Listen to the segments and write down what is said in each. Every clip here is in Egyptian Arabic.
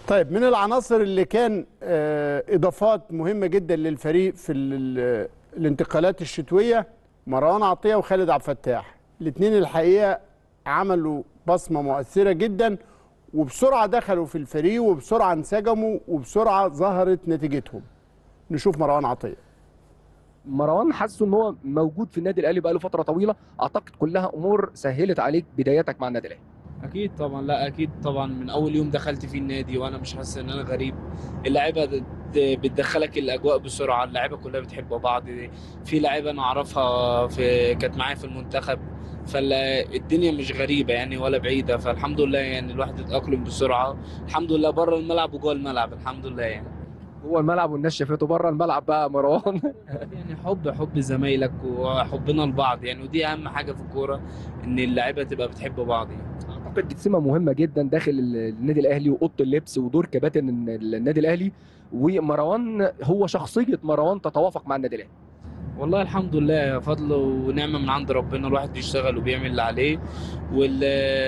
طيب من العناصر اللي كان آه، اضافات مهمه جدا للفريق في ال- الانتقالات الشتويه مروان عطيه وخالد عبد الفتاح الاثنين الحقيقه عملوا بصمه مؤثره جدا وبسرعه دخلوا في الفريق وبسرعه انسجموا وبسرعه ظهرت نتيجتهم نشوف مروان عطيه مروان حاسه ان هو موجود في النادي الاهلي بقاله فتره طويله اعتقد كلها امور سهلت عليك بداياتك مع النادي الاهلي اكيد طبعا لا اكيد طبعا من اول يوم دخلت فيه النادي وانا مش حاسس ان انا غريب اللعيبه د- د- بتدخلك الاجواء بسرعه اللعيبه كلها بتحب بعض في لعيبه انا اعرفها في كانت معايا في المنتخب فالدنيا مش غريبه يعني ولا بعيده فالحمد لله يعني الواحد اتاقلم بسرعه الحمد لله بره الملعب وجوه الملعب الحمد لله يعني جوه الملعب والناس شافته بره الملعب بقى مروان يعني حب حب زمايلك وحبنا لبعض يعني ودي اهم حاجه في الكوره ان اللعيبه تبقى بتحب بعض يعني اعتقد دي سمه مهمه جدا داخل ال- النادي الاهلي واوضه اللبس ودور كباتن ال- النادي الاهلي ومروان هو شخصيه مروان تتوافق مع النادي الاهلي والله الحمد لله فضل ونعمة من عند ربنا الواحد بيشتغل وبيعمل اللي عليه وال...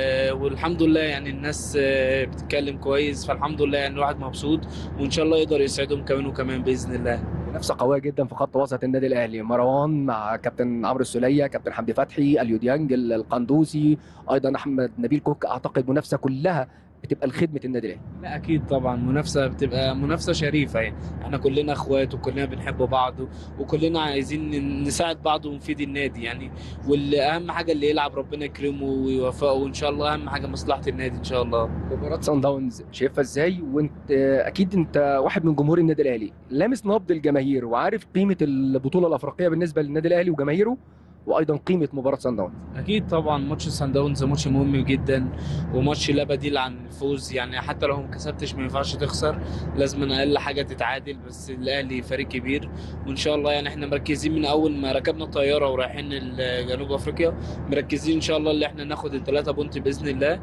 والحمد لله يعني الناس آه، بتتكلم كويس فالحمد لله يعني الواحد مبسوط وإن شاء الله يقدر يسعدهم كمان وكمان بإذن الله منافسه قويه جدا في خط وسط النادي الاهلي مروان مع كابتن عمرو السوليه كابتن حمدي فتحي اليو ديانج ال- القندوسي ايضا احمد نبيل كوك اعتقد منافسه كلها بتبقى لخدمه النادي الاهلي لا أكيد طبعا منافسة بتبقى منافسة شريفة يعني احنا كلنا اخوات وكلنا بنحب بعض وكلنا عايزين نساعد بعض ونفيد النادي يعني والأهم حاجة اللي يلعب ربنا يكرمه ويوفقه وإن شاء الله أهم حاجة مصلحة النادي إن شاء الله مباراة سان داونز شايفها ازاي وانت اكيد انت واحد من جمهور النادي الاهلي لامس نبض الجماهير وعارف قيمة البطولة الافريقية بالنسبة للنادي الاهلي وجماهيره وايضا قيمة مباراة سان داونز اكيد طبعا ماتش سان داونز ماتش مهم جدا وماتش لا بديل عن الفوز يعني حتى لو ما كسبتش ما ينفعش تخسر لازم اقل حاجه تتعادل بس الاهلي فريق كبير وان شاء الله يعني احنا مركزين من اول ما ركبنا الطياره ورايحين جنوب افريقيا مركزين ان شاء الله اللي احنا ناخد الثلاثه بونت باذن الله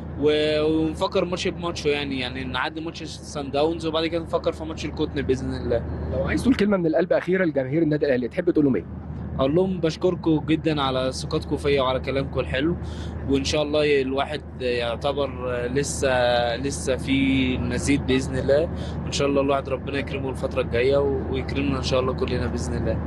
و- ونفكر ماتش بماتشه يعني يعني نعدي ماتش سان داونز وبعد كده نفكر في ماتش القطن باذن الله لو عايز تقول كلمة من القلب اخيرة لجماهير النادي الاهلي تحب تقول لهم ايه؟ اقول لهم بشكركم جدا على ثقتكم فيا وعلى كلامكم الحلو وان شاء الله الواحد يعتبر لسه لسه في مزيد باذن الله وان شاء الله الواحد ربنا يكرمه الفتره الجايه ويكرمنا ان شاء الله كلنا باذن الله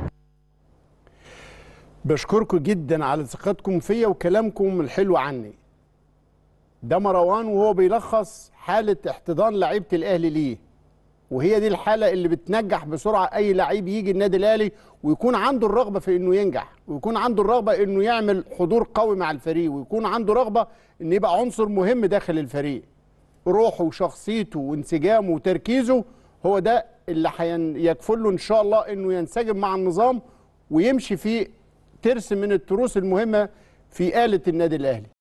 بشكركم جدا على ثقتكم فيا وكلامكم الحلو عني ده مروان وهو بيلخص حالة احتضان لعيبة الأهلي ليه وهي دي الحالة اللي بتنجح بسرعة أي لعيب يجي النادي الأهلي ويكون عنده الرغبة في إنه ينجح ويكون عنده الرغبة إنه يعمل حضور قوي مع الفريق ويكون عنده رغبة إنه يبقى عنصر مهم داخل الفريق روحه وشخصيته وانسجامه وتركيزه هو ده اللي حين- يكفل له إن شاء الله إنه ينسجم مع النظام ويمشي في ترس من التروس المهمة في آلة النادي الأهلي